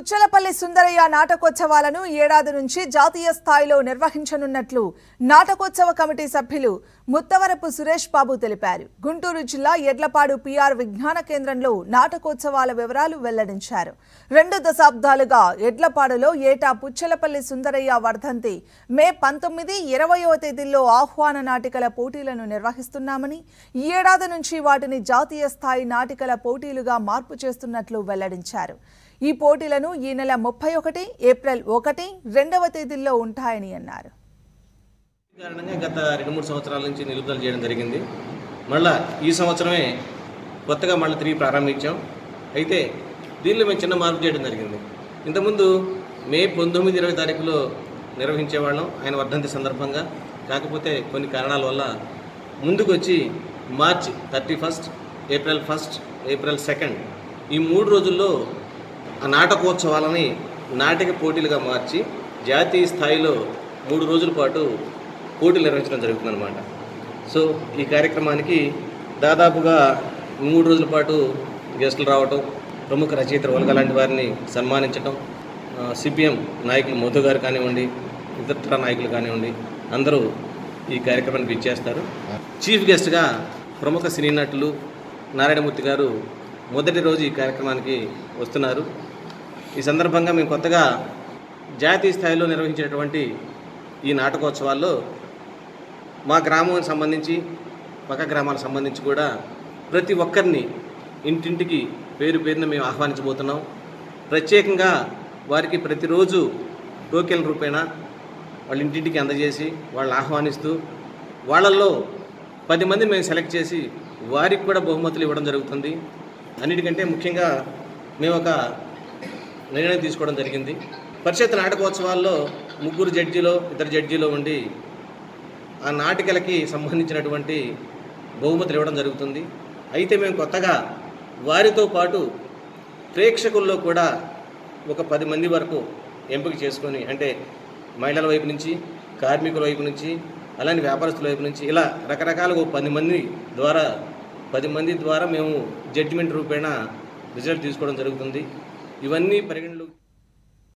పుచ్చలపల్లి సుందరయ్య నాటకోత్సవాలను ఏడాది నుంచి జాతీయ స్థాయిలో నిర్వహించనున్నట్లు నాటకోత్సవ కమిటీ సభ్యులు ముత్తవరపు సురేష్ బాబు తెలిపారు గుంటూరు జిల్లా ఎడ్లపాడు పిఆర్ విజ్ఞాన కేంద్రంలో నాటకోత్సవాల వివరాలు వెల్లడించారు రెండు దశాబ్దాలుగా ఎడ్లపాడులో ఏటా పుచ్చలపల్లి సుందరయ్య వర్ధంతి మే పంతొమ్మిది ఇరవయో తేదీల్లో ఆహ్వాన నాటికల పోటీలను నిర్వహిస్తున్నామని ఈ ఏడాది నుంచి వాటిని జాతీయ స్థాయి నాటికల పోటీలుగా మార్పు చేస్తున్నట్లు వెల్లడించారు ఈ పోటీలను ఈ నెల ముప్పై ఒకటి ఏప్రిల్ ఒకటి రెండవ తేదీల్లో ఉంటాయని అన్నారు కారణంగా గత రెండు మూడు సంవత్సరాల నుంచి నిలుపుదల చేయడం జరిగింది మళ్ళా ఈ సంవత్సరమే కొత్తగా మళ్ళీ తిరిగి ప్రారంభించాం అయితే దీనిలో మేము చిన్న మార్పు చేయడం జరిగింది ఇంతకుముందు మే పంతొమ్మిది ఇరవై తారీఖులో నిర్వహించేవాళ్ళం ఆయన వర్ధంతి సందర్భంగా కాకపోతే కొన్ని కారణాల వల్ల ముందుకు వచ్చి March thirty first April first April second ఈ మూడు రోజుల్లో ఆ నాటకోత్సవాలని నాటిక పోటీలుగా మార్చి జాతీయ స్థాయిలో మూడు రోజుల పాటు పోటీలు నిర్వహించడం జరుగుతుందన్నమాట సో ఈ కార్యక్రమానికి దాదాపుగా మూడు రోజుల పాటు గెస్టులు రావటం ప్రముఖ రచయితలు వల్గ లాంటి వారిని సన్మానించటం సిపిఎం నాయకులు మధు గారు కానివ్వండి ఇతర నాయకులు కానివ్వండి అందరూ ఈ కార్యక్రమానికి ఇచ్చేస్తారు చీఫ్ గెస్ట్గా ప్రముఖ సినీ నటులు నారాయణమూర్తి గారు మొదటి రోజు ఈ కార్యక్రమానికి వస్తున్నారు ఈ సందర్భంగా మేము కొత్తగా జాతీయ స్థాయిలో నిర్వహించేటువంటి ఈ నాటకోత్సవాల్లో మా గ్రామానికి సంబంధించి పక్క గ్రామాలకు సంబంధించి కూడా ప్రతి ఒక్కరిని ఇంటింటికి పేరు పేరున మేము ఆహ్వానించబోతున్నాం ప్రత్యేకంగా వారికి ప్రతిరోజు టోకెన్ రూపేణా వాళ్ళ ఇంటింటికి అందజేసి వాళ్ళని ఆహ్వానిస్తూ వాళ్ళల్లో పది మందిని మేము సెలెక్ట్ చేసి వారికి కూడా బహుమతులు ఇవ్వడం జరుగుతుంది అన్నిటికంటే ముఖ్యంగా మేము ఒక నిర్ణయం తీసుకోవడం జరిగింది పరిషత్ నాటకోత్సవాల్లో ముగ్గురు జడ్జిలో ఇద్దరు జడ్జిలో ఉండి ఆ నాటికలకి సంబంధించినటువంటి బహుమతులు ఇవ్వడం జరుగుతుంది అయితే మేము కొత్తగా వారితో పాటు ప్రేక్షకుల్లో కూడా ఒక పది మంది వరకు ఎంపిక చేసుకొని అంటే మహిళల వైపు నుంచి కార్మికుల వైపు నుంచి అలానే వ్యాపారస్తుల వైపు నుంచి ఇలా రకరకాలుగా ఒక పది మంది ద్వారా పది మంది ద్వారా మేము జడ్జిమెంట్ రూపేణ రిజల్ట్ తీసుకోవడం జరుగుతుంది ఇవన్నీ పరిగణలో